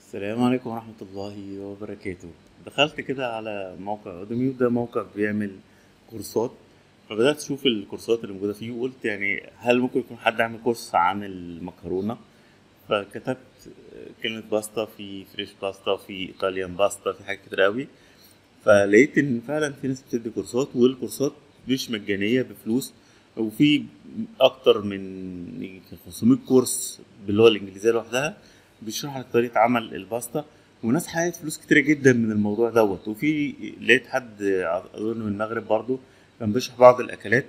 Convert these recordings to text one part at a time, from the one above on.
السلام عليكم ورحمة الله وبركاته دخلت كده على موقع اوديمي وده موقع بيعمل كورسات فبدأت أشوف الكورسات اللي موجودة فيه وقلت يعني هل ممكن يكون حد عامل كورس عن المكرونة فكتبت كلمة باستا في فريش باستا في ايطاليان باستا في حاجات كتير قوي فلقيت ان فعلا في ناس بتدي كورسات والكورسات مش مجانية بفلوس وفي اكتر من يمكن 500 كورس باللغة الانجليزية لوحدها بيشرح لك طريقة عمل الباستا وناس حققت فلوس كتيرة جدا من الموضوع دوت وفي لقيت حد اظن من المغرب برضو كان بيشرح بعض الاكلات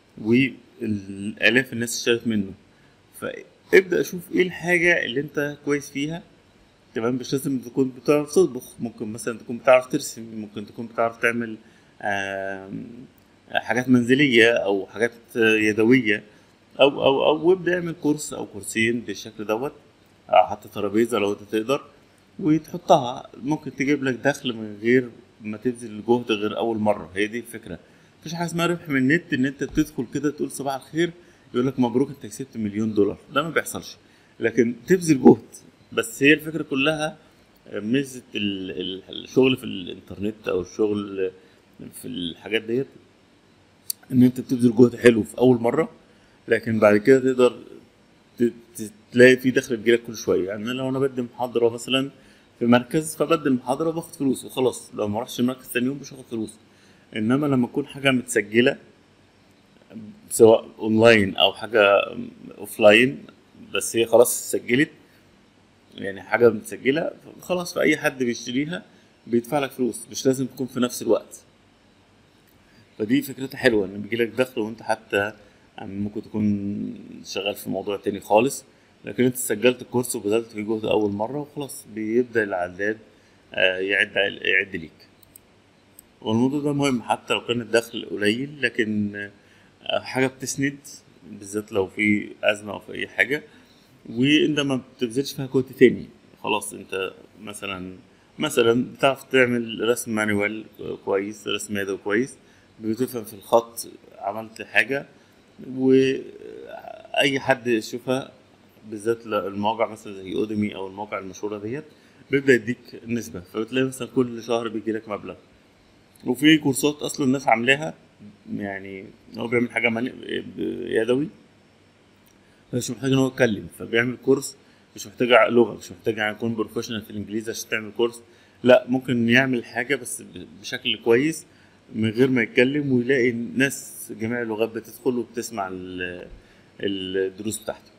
والالاف الناس اشترت منه فابدا اشوف ايه الحاجة اللي انت كويس فيها تمام مش لازم تكون بتعرف تطبخ ممكن مثلا تكون بتعرف ترسم ممكن تكون بتعرف تعمل آم، حاجات منزلية أو حاجات يدوية أو أو أو ابدأ اعمل كورس أو كورسين بالشكل دوت أو حتى ترابيزة لو أنت تقدر وتحطها ممكن تجيب لك دخل من غير ما تبذل جهد غير أول مرة هي دي الفكرة مفيش حاجة اسمها ربح من النت إن أنت تدخل كده تقول صباح الخير يقول لك مبروك أنت كسبت مليون دولار ده ما بيحصلش لكن تبذل جهد بس هي الفكرة كلها ميزة ال- ال- الشغل في الإنترنت أو الشغل في الحاجات ديت إن أنت بتبذل جهد حلو في أول مرة لكن بعد كده تقدر ت- ت- تلاقي في دخل بيجيلك كل شوية يعني لو أنا بدي محاضرة مثلا في مركز فبدي المحاضرة وباخد فلوس وخلاص لو ما رحتش المركز تاني يوم مش هاخد فلوس إنما لما تكون حاجة متسجلة سواء أونلاين أو حاجة أوفلاين بس هي خلاص سجلت يعني حاجة متسجلة خلاص فأي حد بيشتريها بيدفع لك فلوس مش لازم تكون في نفس الوقت فدي فكرتها حلوة إن بيجيلك دخل وأنت حتى ممكن تكون شغال في موضوع تاني خالص لكن أنت سجلت الكورس وبذلت فيه جهد أول مرة وخلاص بيبدأ العداد آه، يعد يعد ليك والموضوع ده مهم حتى لو كان الدخل قليل لكن آه، حاجة بتسند بالذات لو في أزمة أو في أي حاجة وانت ما بتبذلش فيها جهد تاني خلاص انت مثلا مثلا بتعرف تعمل رسم مانوال كويس رسم يدوي كويس بتفهم في الخط عملت حاجة وأي حد يشوفها بالذات المواقع مثلا زي اوديمي أو المواقع المشهورة ديت بيبدأ يديك نسبة فبتلاقي مثلا كل شهر بيجيلك مبلغ وفي كورسات أصلا الناس عاملاها يعني هو بيعمل حاجة ماني- يدوي مش محتاج ان هو يتكلم فبيعمل كورس مش محتاج لغه مش محتاج يكون بروفيشنال في الانجليزي عشان تعمل كورس لا ممكن يعمل حاجه بس ب- بشكل كويس من غير ما يتكلم ويلاقي ناس جميع اللغات بتدخل وبتسمع ال- الدروس بتاعته